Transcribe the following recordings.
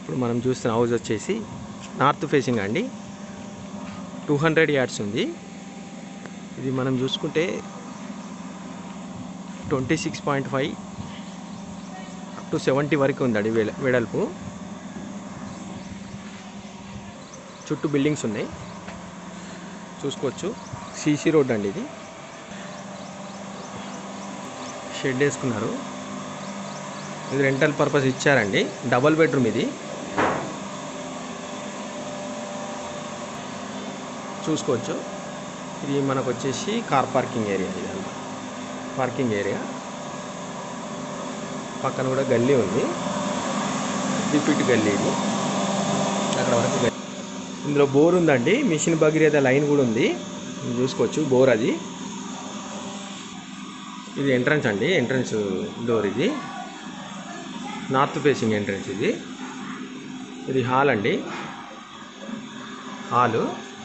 ఇప్పుడు మనం చూస్తున్న హౌస్ వచ్చేసి నార్త్ ఫేసింగ్ అండి టూ హండ్రెడ్ యార్డ్స్ ఉంది ఇది మనం చూసుకుంటే twenty six point five up to seventy వరకు ఉందండి వెడ వెడల్పు చుట్టూ బిల్డింగ్స్ ఉన్నాయి చూసుకోవచ్చు సీసీ రోడ్ అండి ఇది షెడ్ వేసుకున్నారు ఇది రెంటల్ పర్పస్ ఇచ్చారండి డబల్ బెడ్రూమ్ ఇది చూసుకోవచ్చు ఇది మనకు వచ్చేసి కార్ పార్కింగ్ ఏరియా ఇది పార్కింగ్ ఏరియా పక్కన కూడా గల్లీ ఉంది రిపీట్ గల్లీ ఇది అక్కడ వరకు గల్లీ ఇందులో బోర్ ఉందండి మిషన్ భగీరథ లైన్ కూడా ఉంది ఇది చూసుకోవచ్చు బోర్ అది ఇది ఎంట్రన్స్ అండి ఎంట్రన్స్ డోర్ ఇది నార్త్ ఫేసింగ్ ఎంట్రన్స్ ఇది ఇది హాల్ అండి హాలు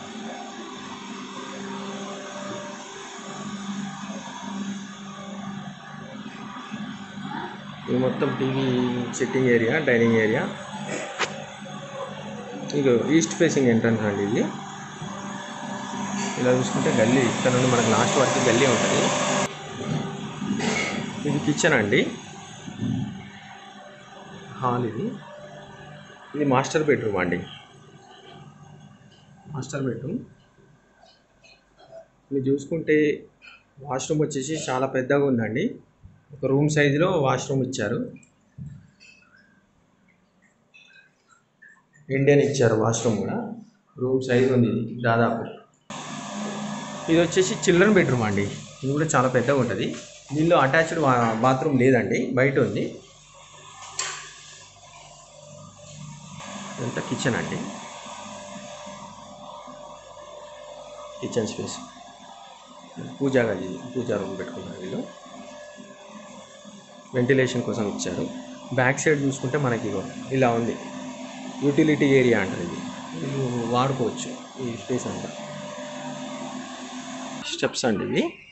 ఇది మొత్తం TV sitting area dining area ఇది ఈస్ట్ ఫేసింగ్ ఎంట్రన్స్ అండి ఇది ఇలా చూసుకుంటే గల్లీ ఇక్కడ నుండి మనకు లాస్ట్ వరకు గల్లీ ఉంటుంది ఇది కిచెన్ అండి హాల్ ఇది ఇది మాస్టర్ బెడ్రూమ్ అండి మాస్టర్ బెడ్రూమ్ మీరు చూసుకుంటే వాష్రూమ్ వచ్చేసి చాలా పెద్దగా ఉందండి ఒక రూమ్ సైజులో వాష్రూమ్ ఇచ్చారు ఇండియన్ ఇచ్చారు వాష్రూమ్ కూడా రూమ్ సైజ్ ఉంది ఇది దాదాపు ఇది వచ్చేసి చిల్డ్రన్ బెడ్రూమ్ అండి ఇది కూడా చాలా పెద్దగా ఉంటుంది దీనిలో అటాచ్డ్ బాత్రూమ్ లేదండి బయట ఉంది ఇదంతా కిచెన్ అండి కిచెన్ స్పేస్ పూజా గది పూజా రూమ్ పెట్టుకున్నారు వీళ్ళు వెంటిలేషన్ కోసం ఇచ్చారు బ్యాక్ సైడ్ చూసుకుంటే మనకి ఇగో ఇలా ఉంది యూటిలిటీ ఏరియా అంటారు ఇది ఇది వాడుకోవచ్చు ఈ స్పేస్ అంతా స్టెప్స్ అండి ఇవి